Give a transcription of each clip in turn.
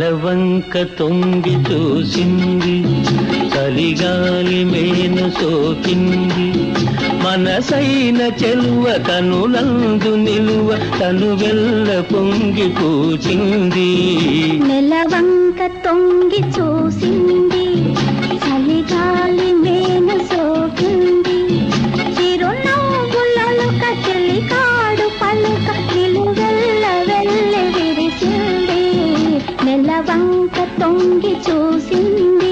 నెలవంక తొంగి చూసింది చలిగాలి మేను సోకింది మనసైన చెలువ కనులందు నిలువ తను వెళ్ళ పొంగి పూచింది నెలవంక తొంగి చూసింది చలిగాలి మేను సోకింది చిరునవ్వులొలుక చెలికాడు పలుక నిలువెల్ల వెళ్ళి విరిసింది నెలవంక తొంగి చూసింది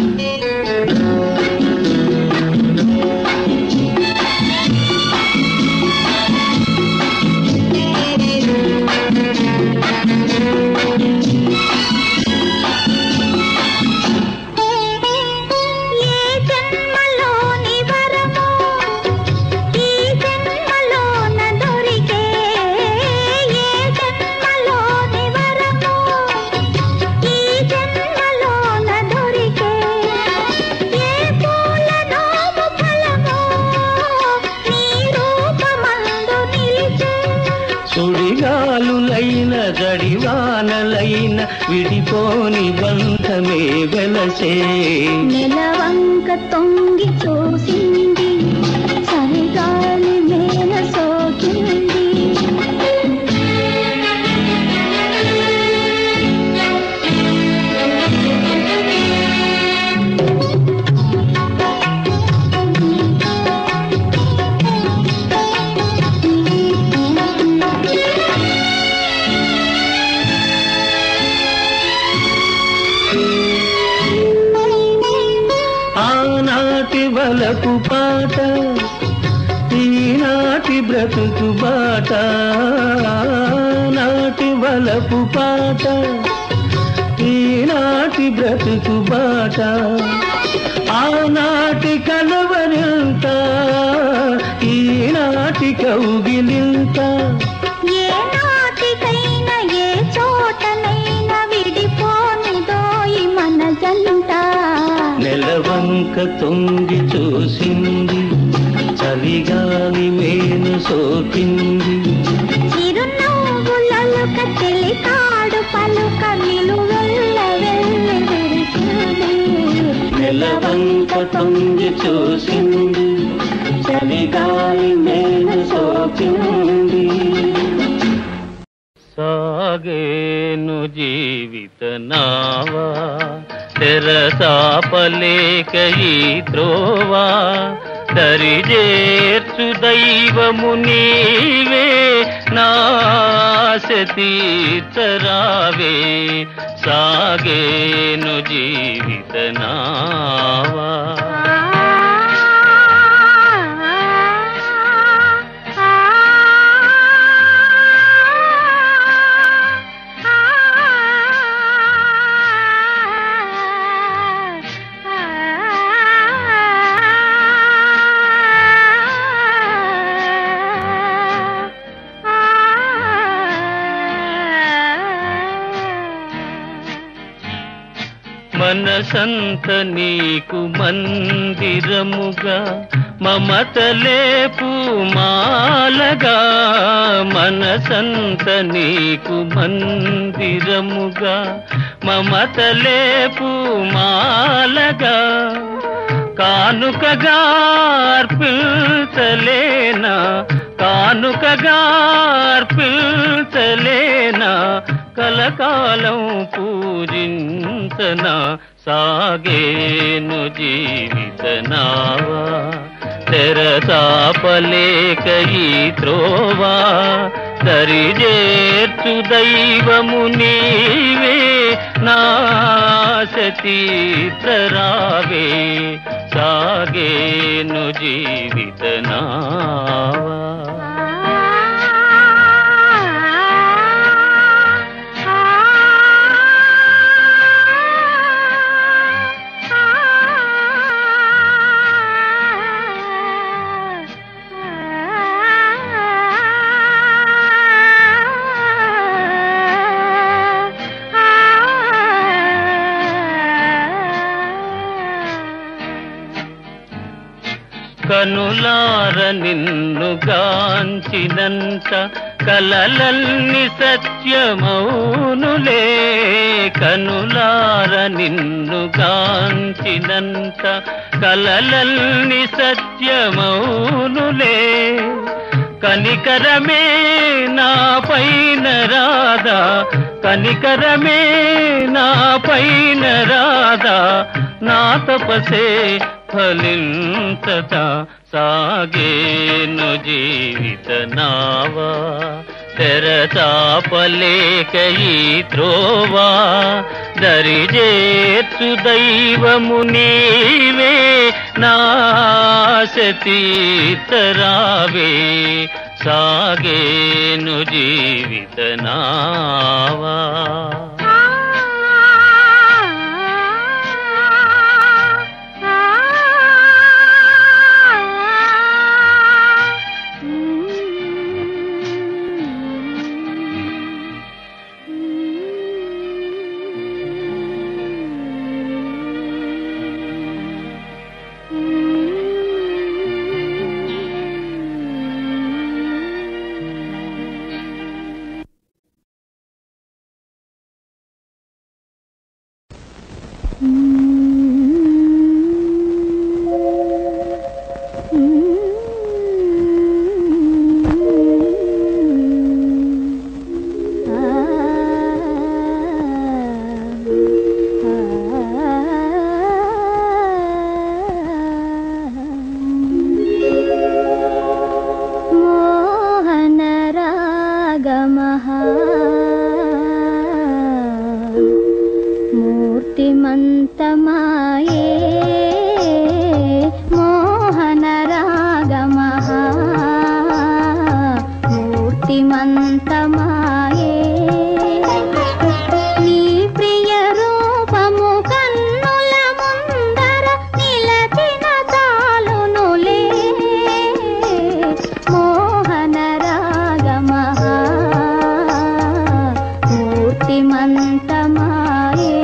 ఏ జన్మలోని వరమో ఈ జన్మలోన దొరికే ఏ జన్మలోని వరమో ఈ జన్మలోన దొరికే ఏ పూల నోము ఫలమో నీ రూపమందు నిలిచే సుడిగాలులైన జడివానలైన విడిపోని బంధమే వెలసే నెలవంక తొంగి చూసింది చలిగాలి మేల సోకింది ఆనాటి వలపు పాట ఈనాటి బ్రతుకు బాట నాటి వలపు పాట ఈనాటి బ్రతుకు బాట ఆనాటి కలవరింత ఈనాటి కౌగిలింత ఏ నాటికైనా ఏ చోటనైనా విడిపోనిదోయి మన జంట నెలవంక తొంగి చూసింది చలిగాలి మేను సోకింది చిరునవ్వులొలుక చెలికాడు పలుక నిలువెల్ల వెళ్ళి విరిసింది నెలవంక తొంగి చూసింది చలిగాలి మేను సోకింది సాగేను జీవిత నావా తెరసాపలేక ఈ త్రోవా దరిజేర్చు దైవము నీవే నాశ తీర్చరావే సాగేను జీవిత నావా మనసంత నీకు మందిరముగా మమతలేపు మాలగా మనసంత నీకు మందిరముగా మమతలేపు మాలగా కానుకగా అర్పించలేనా కానుకగా అర్పించలేనా కలకాలం పూజించనా సాగేను జీవిత నావా తెరసాపలేక ఈ త్రోవా దరిజేర్చు దైవము నీవే నాశ తీర్చరావే సాగేను జీవిత నావా కనులార నిన్ను గాంచినంత కలలల్ని సత్యమౌనులే కనులార నిన్ను గాంచినంత కలలల్ని సత్యమౌనులే కనికరమే నా పైన రాదా కనికరమే నా పైన రాదా నా తపసే ఫలించత సాగేను జీవిత నావా తెరచాపలేక ఈ త్రోవా దరిజేర్చు దైవము నీవే నాశతీతరావే సాగేను జీవిత నావా మోహన రాగమః మూర్తిమంతమాయే మోహన రాగమః మూర్తిమంతమాయే నీ ప్రియ రూపము కన్నుల ముందర నిలచిన చాలునులే మోహన రాగమః మూర్తిమంతమాయే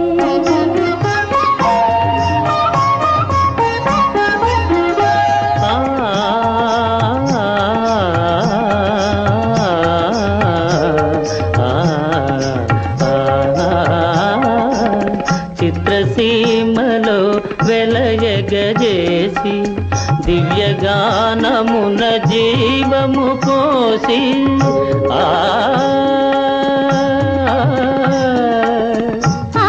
చిత్రసీమలో వెలయగజేసి దివ్యగానమున జీవము కోసి ఆ ఆ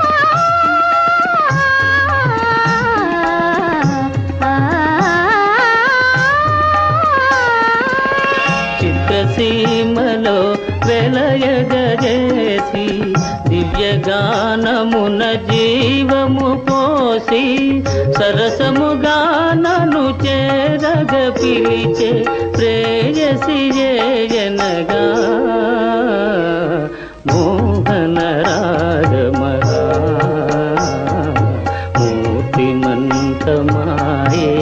చిత్రసీమలో వెలయగజేసి దివ్యగానమున జీవము పోసి సరసముగా నన్ను చేరగ పిలిచే ప్రేయసి జయనగా మోహన రాగమరా మూర్తిమంతమాయే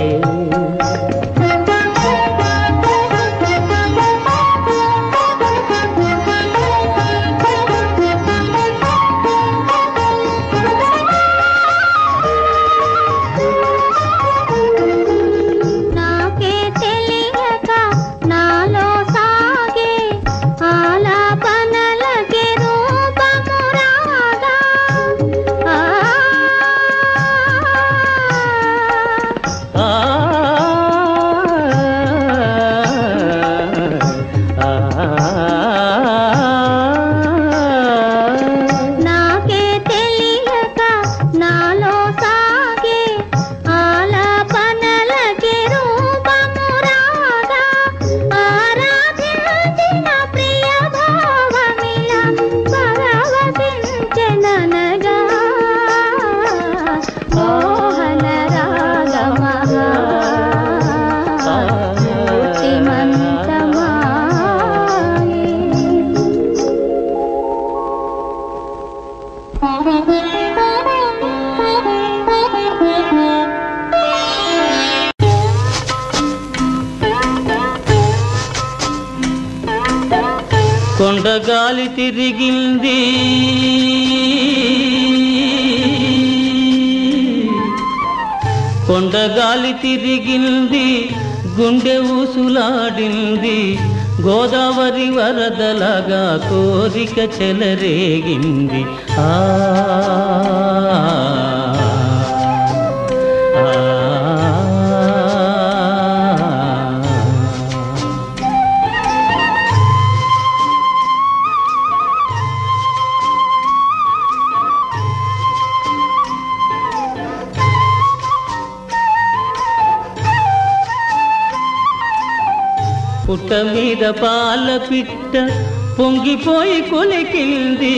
నాకే తెలియక నాలో సాగే ఆలాపనలకి రూపము రాగా ఆ ఆ నాకే తెలియక నాలో సాగే ఆలాపనలకి రూపము రాగా ఆరాధించిన ప్రియ భావమిల పరవశించెననగా మోహన రాగమః మూర్తిమంతమాయే కొండగాలి తిరిగింది కొండగాలి తిరిగింది గుండె ఊసులాడింది గోదావరి వరదలాగా కోరిక చెలరేగింది ఆ ఆ. పుట్ట మీద పాల పిట్ట పొంగిపోయి కొలికింది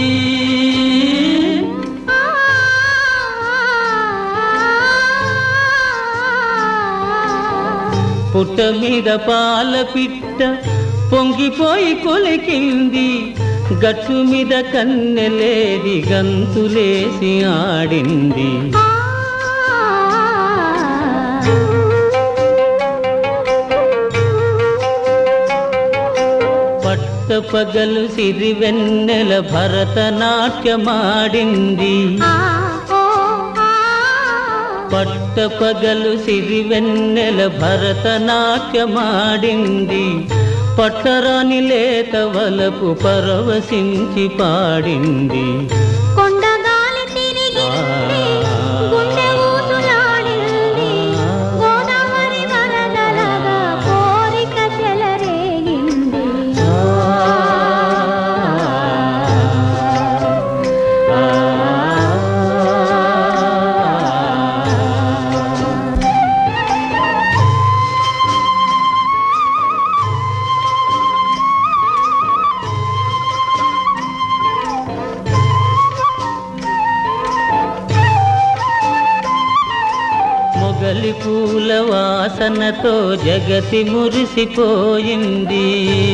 పుట్ట మీద పాల పిట్ట పొంగిపోయి కొలికింది గట్టు మీద కన్నెలేది గంతులేసి ఆడింది పట్ట పగలు సిరివెన్నెల భరతనాట్యమాడింది పట్ట పగలు సిరివెన్నెల భరతనాట్యమాడింది పట్టరాని లేత వలపు పరవశించి పాడింది కొండగాలి తిరిగి గుండె ఊసులాడింది గోదావరి వరదలగా కోరిక చెలరేగింది మొగలి పూల వాసనతో జగతి మురిసిపోయింది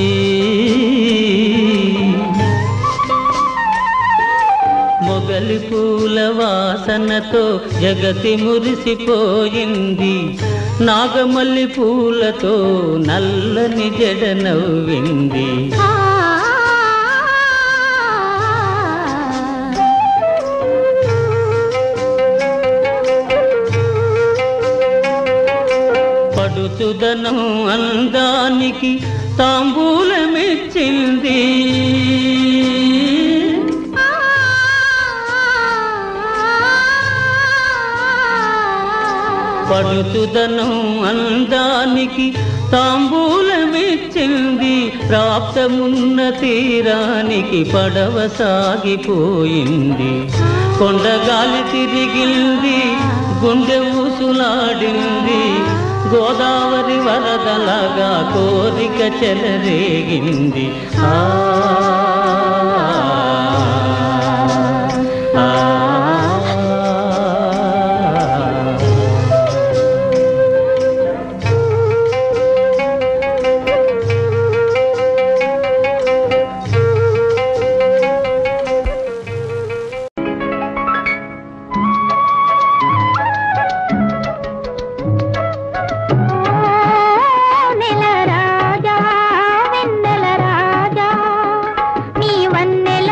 మొగలి పూల వాసనతో జగతి మురిసిపోయింది నాగమల్లి పూలతో నల్లని జడ నవ్వింది ఆ పడుచుదనం అందానికి తాంబూలమిచ్చింది పడుచుదనం అందానికి తాంబూలమిచ్చింది ప్రాప్తమున్న తీరానికి పడవ సాగిపోయింది కొండగాలి తిరిగింది గుండె ఊసులాడింది గోదావరి వరదలాగా కోరిక చెలరేగింది ఆ ఆ, నెల రాజా వెన్నెల రాజా నీ వన్నెల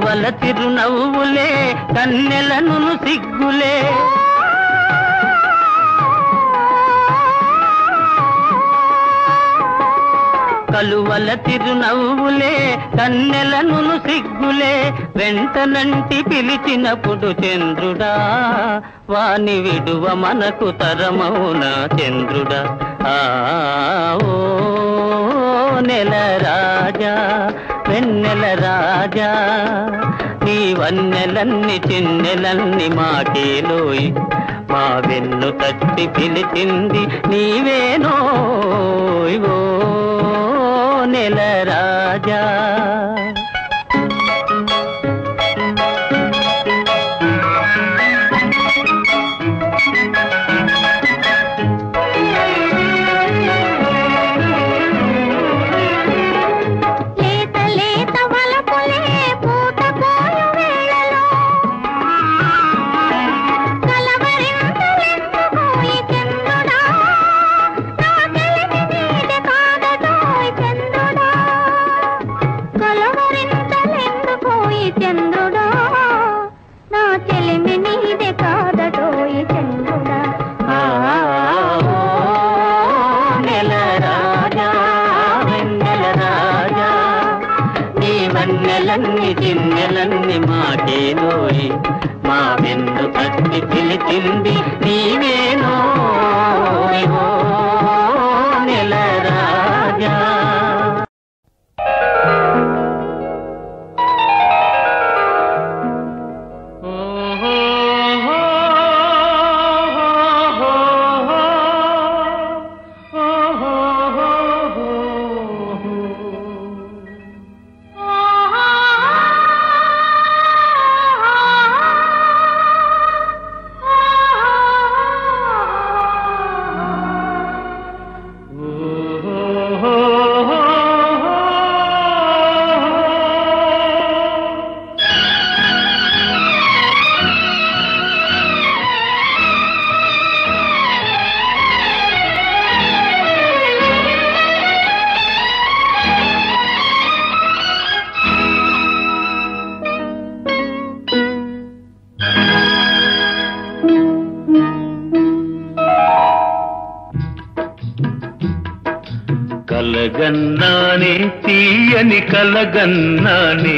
కలువల తిరునవ్వులే కన్నెలను సిగ్గులే కలువల తిరునవ్వులే కన్నెలను సిగ్గులే వెంటనంటి పిలిచినప్పుడు చంద్రుడా వాని విడువ మనకు తరమౌన చంద్రుడా ఆ ఓ నెల రాజా వెన్నెల రాజా నీ వన్నెలన్ని చిన్నెలన్ని మాకేలోయ్ మా వెన్ను తట్టి పిలిచింది నీవేనోయ్ ఓ నెల రాజా లేత లేత వలపులే పూత పోయు వేళలో కలవరింతలెందుకోయి చంద్రుడా నా తెలివి నీదే కాదటోయ్ చంద్రుడా కలవరింతలెందుకోయి చంద్రుడా నా చెలిమి నీదే కాదటోయ్ చంద్రుడా ఆ ఓ నెల రాజా వెన్నెల రాజా నీ వన్నెలన్ని చిన్నెలన్ని మాకేనోయ్ మా వెన్ను కట్టి పిలిచింది నీవేనోయ్ ఓ నెల రాజా కలగన్నానే తీయని కలగన్నానే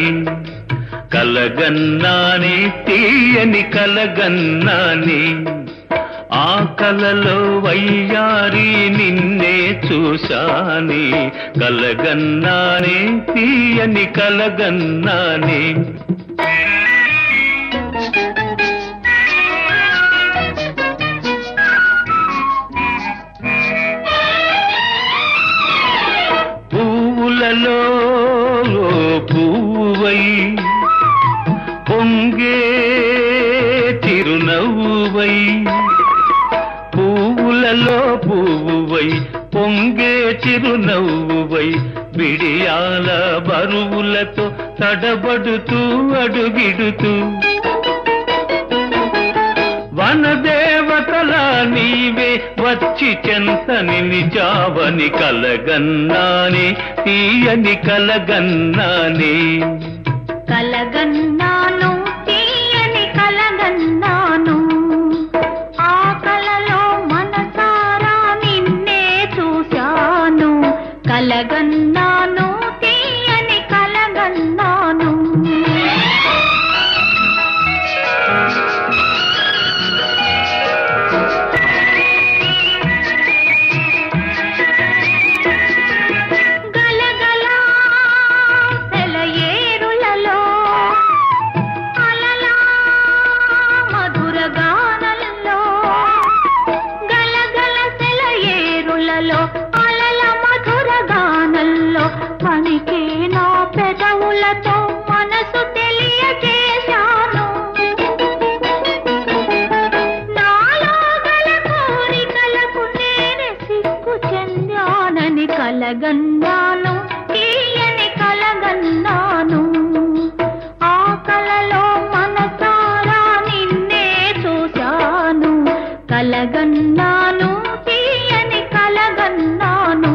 కలగన్నానే తీయని కలగన్నానే ఆ కలలో వయ్యారి నిన్నే చూశానే కలగన్నానే తీయని కలగన్నానే పువ్వులలో పువ్వై పొంగే చిరునవ్వువై పువ్వులలో పువ్వువై పొంగే చిరునవ్వువై బిడియాల బరువులతో తడబడుతూ అడుగిడుతూ వనదేవతల నీవే వచ్చి చెంత నిలిచావని కలగన్నానే తీయని కలగన్నానే కలగన్నాను తీయని కలగన్నాను ఆ కలలో మనసారా నిన్నే చూశాను కలగన్నాను తీయని కలగన్నాను గలగలా సెలయేరులలో అలలా మధుర గానల్లో గలగల సెలయేరులలో అలల మధుర గానల్లో పనికే నా పెదవులతో మనసు తెలియజేశాను నాలో గల కోరికలకు నేనే సిగ్గు చెందానని కలగన్నాను తీయని కలగన్నాను ఆ కలలో మనసారా నిన్నే చూశాను కలగన్నాను తీయని కలగన్నాను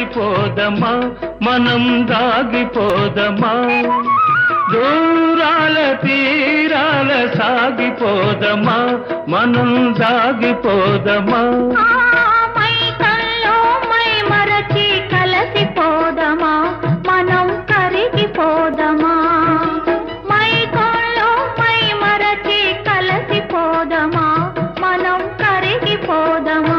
సాగిపోదమా మనం దాగిపోదమా దూరాల తీరాల సాగిపోదమా మనం దాగిపోదమా ఆ మైకల్లో మై మరచి కలసిపోదమా మనం కరిగిపోదమా మైకల్లో మై మరచి కలసిపోదమా మనం కరిగిపోదమా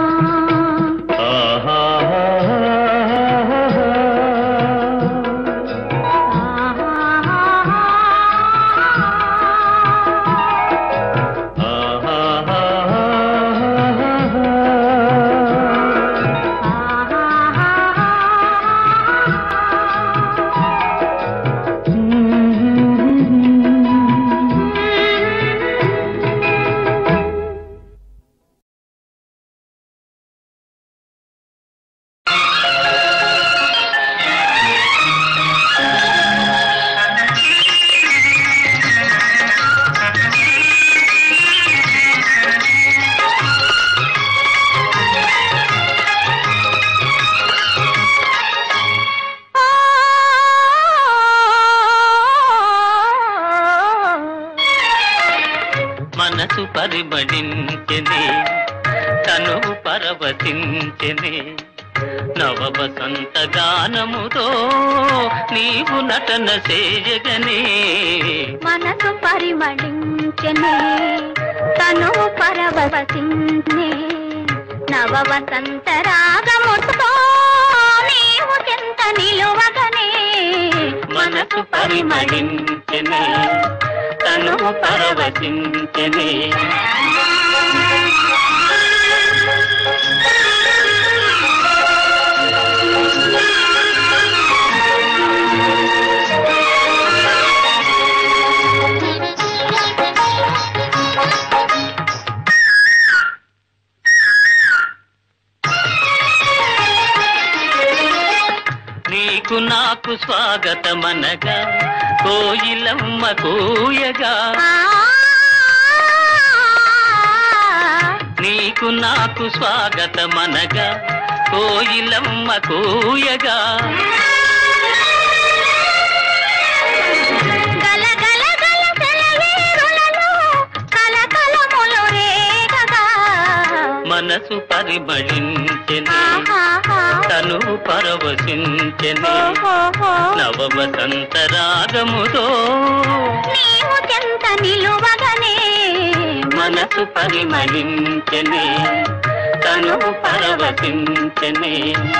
మనసు పరిమళించెనే తనువు పరవశించెనే నవ వసంత గానముతో నీవు నటన చేయగనే మనసు పరిమళించనే తను పరవశించనే నవ వసంత రాగముతో నీవు చింత నిలువగనే మనసు పరిమళించెనే తనువు పరవశించెనే నీకు నాకు స్వాగతమనగా కోయిలమ్మ కూయగా నీకు నాకు స్వాగతమనగా కోయిలమ్మ కూయగా గల గల గల సెలయేరులలో కలకలములు రేగగా మనసు పరిమళించెనే ఆహాహా. తను పరవశించెనే ఓహోహో. నవ వసంత రాగముతో నీవు చెంత నిలువగనే మనసు పరిమళించెనే తను పరవశించెనే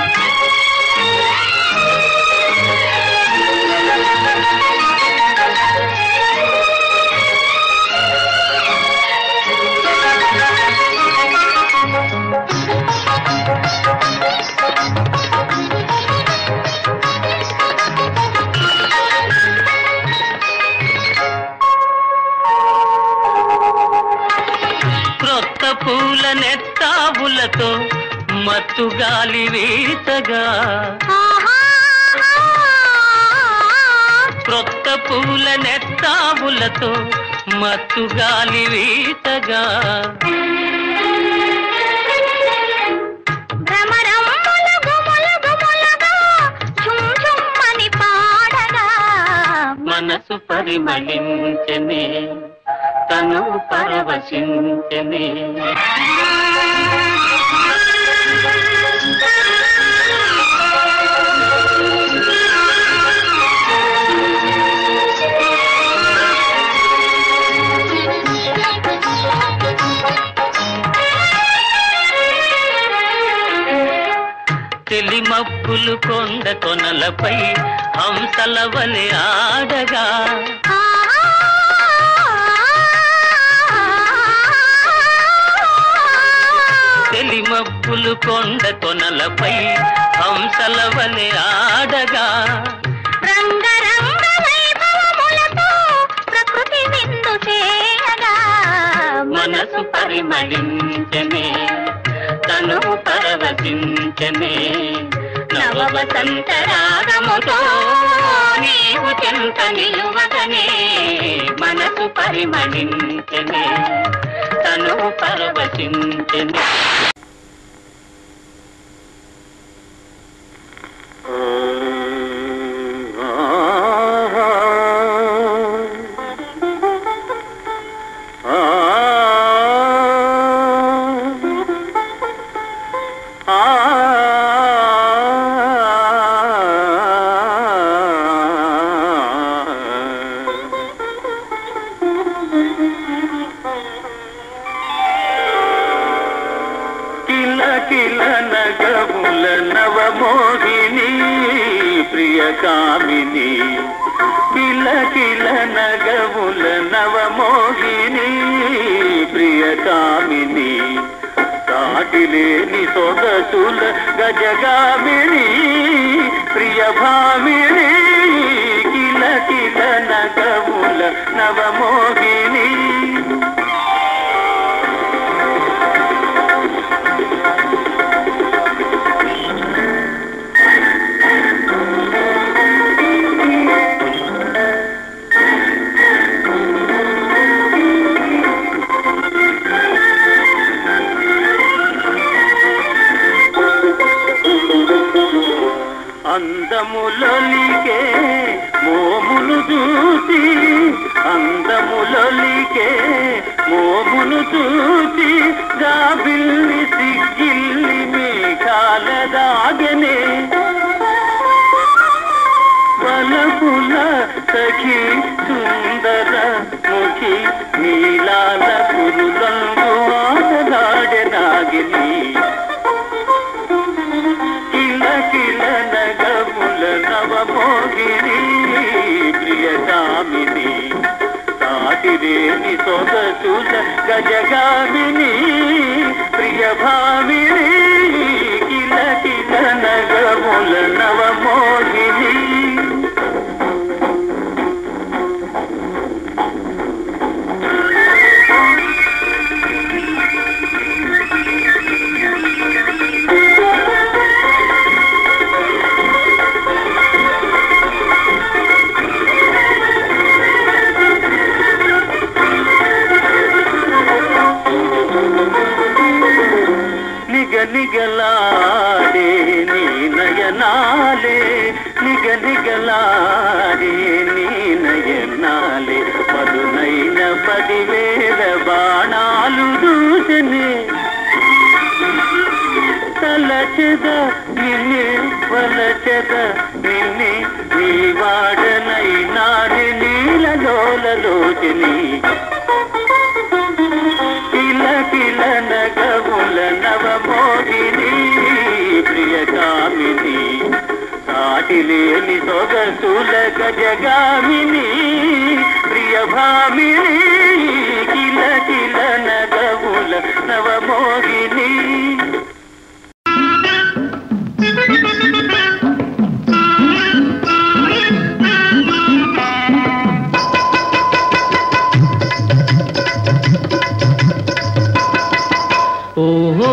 క్రొత్త పూల నెత్తావులతో మత్తు గాలి వీసగా క్రొత్త పూల నెత్తావులతో మత్తు గాలి వీసగా మనసు పరిమళించనే తను పరవశించనే తెలిమప్పులు కొండ కొనలపై హంసల వలె ఆడగా తెలిమప్పులు కొండ కొనలపై హంసల వలె ఆడగా రంగరంగ వైభవములతో ప్రకృతి విందు చేయగా మనసు పరిమళించనే తను పరవశించనే నవ వసంత రాగముతో నీవు చెంత నిలువగనే మనసు పరిమళించనే తను పరవశించనే నగముల నవమోహిని ప్రియకామిని కిల కిల నగముల నవమోహిని ప్రియకామిని కాటిలేని సొగసుల గజగామిని ప్రియభామిని కిల కిల నగముల నవమోహిని అందములొలికే మోమును చూసి అందములొలికే మోమును చూసి జాబిల్లి సిగ్గిల్లి మేఘాల దాగనే వలపుల సఖి సుందర ముఖి నీలాల కురులంగు ఆటలాడెనాగిని కిల కిల నగముల నవమోగిని ప్రియకామిని సాటిరేని సొగసుల గజగామిని ప్రియభామిని కిల కిల నగముల నవమోగిని నిగ నిగలాడే నీ నయనాలే నిగ నిగలాడే నీ నయనాలే పదునైన పదివేల బాణాలు దూసనే తలచెద నిన్నే వలచెద నిన్నే నీ వాడనైనాని నీలలోలలోచని కిల కిల నగముల నవమోగిని ప్రియకామిని సాటిలేని సొగసుల గజగామిని ప్రియభామిని కిల కిల నగముల నవమోగిని ఓహో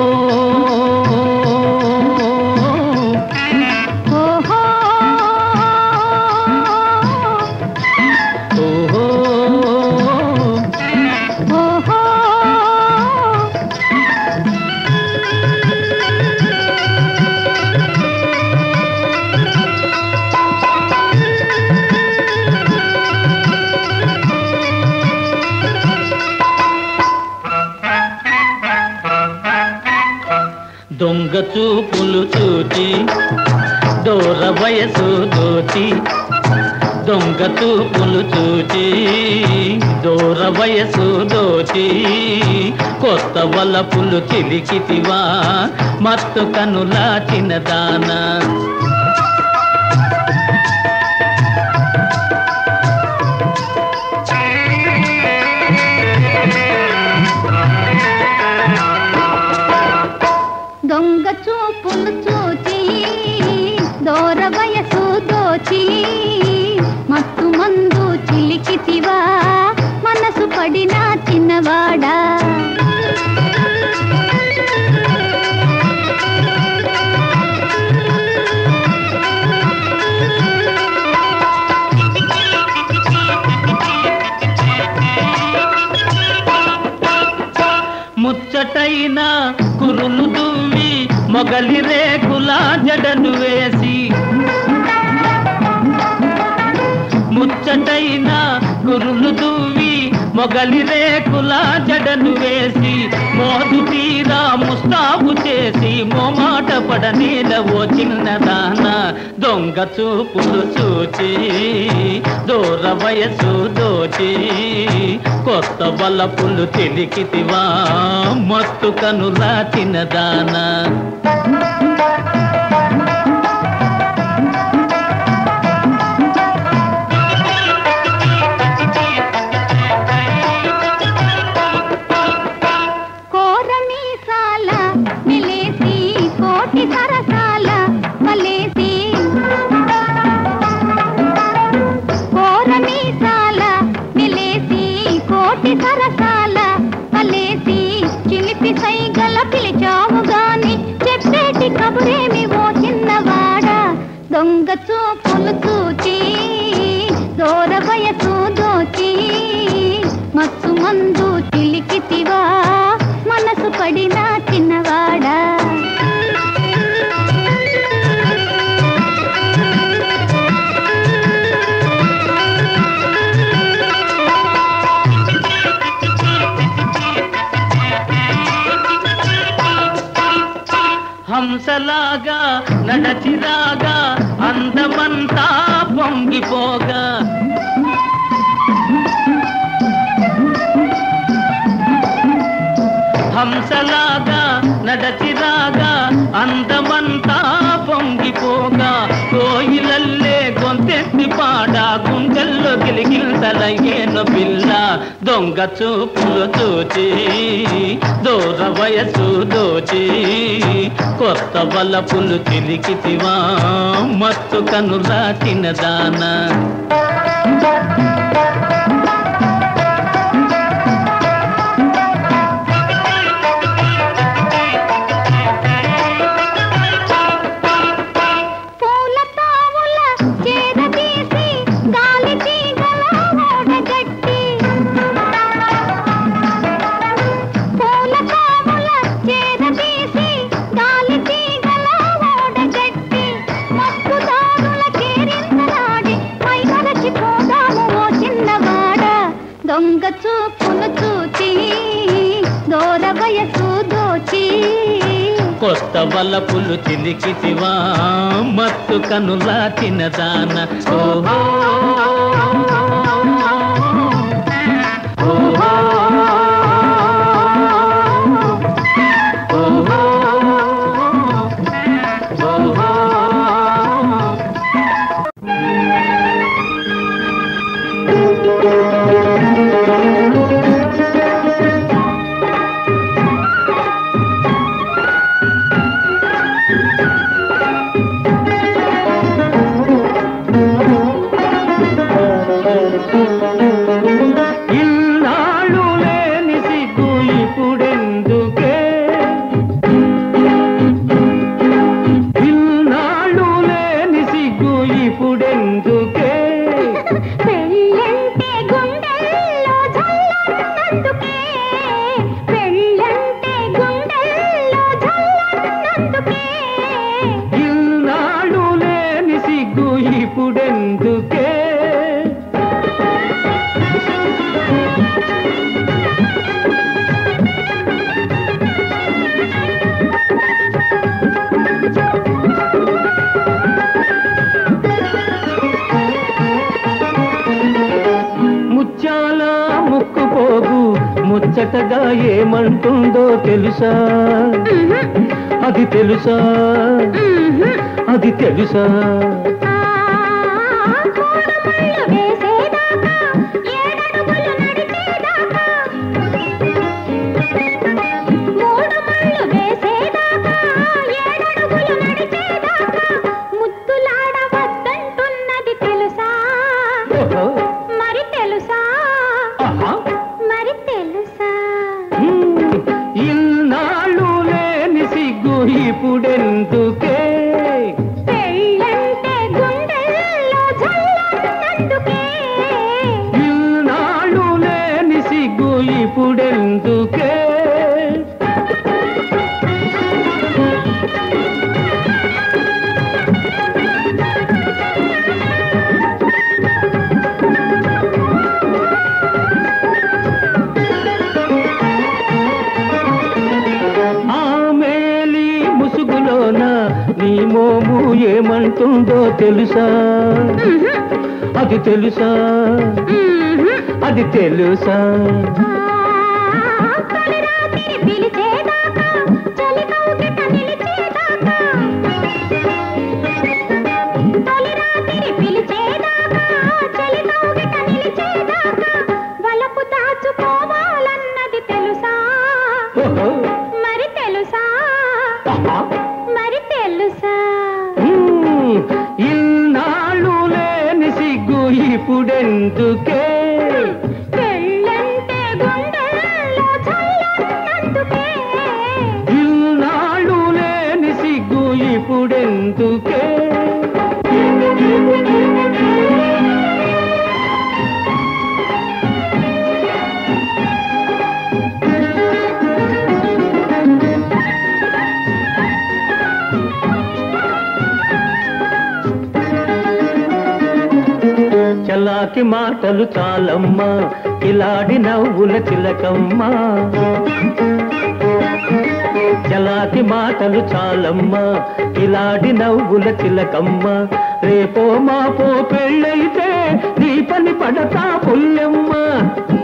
ఓహో ఓహో ఓహో దొంగ చూపులు చూచి దూర వయసు దోచి దొంగ చూపులు చూచి దూర వయసు దోచి కొత్త వలపులు చిలికితివా మత్తు కనుల చిన్నదానా దొంగ చూపులు చూచి దూర వయసు దోచి మత్తు మందు చిలికితివా మనసు పడిన చిన్నవాడా ముచ్చటైన కురులు దువ్వి మొగలి రేకుల జడను వేసి ముచ్చటైన కురులు దువ్వి మొగలి రేకుల జడను వేసి మోదు తీరా ముస్తాబు చేసి మోమాట పడనేల ఓ చిన్నదాన దొంగ చూపులు చూచి దూర వయసు దోచి కొత్త బలపులు తెలికితివా మత్తు కనుల చిన్నదానా హంసలాగా నడచిరాగా అందమంతా పొంగిపోగా హంసలాగా నడచిరాగా అందమంతా పొంగిపోగా కోయిలల్లే గొంతెత్తి పాడ గుండెల్లో గిలిగిల్తలయ్యేను పిల్ల దొంగ చూపులు చూచి దూర వయసు దోచి కొత్త వలపులు చిలికితివా మత్తు కనులా తినదానా పూల తావుల చేరదీసి గాలి తీగల ఓడగట్టి పూల తావుల చేరదీసి గాలి తీగల ఓడగట్టి మత్తు దారుల కేరింతలాడి మై మరచిపోదాము ఓ చిన్నవాడ దొంగ చూపులు చూచి దూర వయసు దోచి కొత్త వలపులు చిలికితివా మత్తు కనులా తినదాన ఓహో ఓహో ఓహో ఓహో ఇన్నాళ్ళు లేని సిగ్గు ఇప్పుడెందుకే ఇన్నాళ్ళు లేని సిగ్గు ఇప్పుడెందుకే పెళ్ళంటే గుండెల్లో జల్లన్నందుకే పెళ్ళంటే గుండెల్లో జల్లన్నందుకే ఇన్నాళ్ళు లేని సిగ్గు ఇప్పుడెందుకే ముత్యాల ముక్కు పోగు ముచ్చటగా ఏమంటుందో తెలుసా అది తెలుసా అది తెలుసా ఆ కోడమళ్ళు వేసేదాకా ఏడడుగులు నడిచేదాకా మూడు మళ్ళు వేసేదాకా ఏడడుగులు నడిచేదాకా ముద్దులాడవద్దంటున్నది తెలుసా ఓహో, మరి తెలుసా ఆహా. మరి తెలుసా మ్మ్. ఇన్నాళ్ళు లేని సిగ్గు ఇప్పుడెందుకే పెళ్ళంటే గుండెల్లో జల్లన్నందుకే ఇన్నాళ్ళు లేని సిగ్గు ఇప్పుడెందుకే ఆ మేలి ముసుగులోన నీ మోము ఏమంటుందో తెలుసా అది తెలుసా అది తెలుసా తొలి రాత్రి పిలిచేదాకా చలి కౌగిట నిలిచేదాకా తొలి రాత్రి పిలిచేదాకా చలి కౌగిట నిలిచేదాకా వలపు దాచుకోవాలన్నది తెలుసా ఓహో, మరి తెలుసా ఆహా. మరి తెలుసా మ్మ్. ఇన్నాళ్ళు లేని సిగ్గు ఇప్పుడెందుకే పెళ్ళంటే గుండెల్లో చల్లన్నందుకే ఇన్నాళ్ళు లేని సిగ్గు ఇప్పుడెందుకే చలాకి మాటలు చాలమ్మా ఇలాడి నవ్వుల చిలకమ్మా చలాకి మాటలు చాలమ్మా ఇలాంటి నవ్వుల చిలకమ్మ రేపో మాపో పెళ్ళైతే నీ పని పడతా పుల్లెమ్మ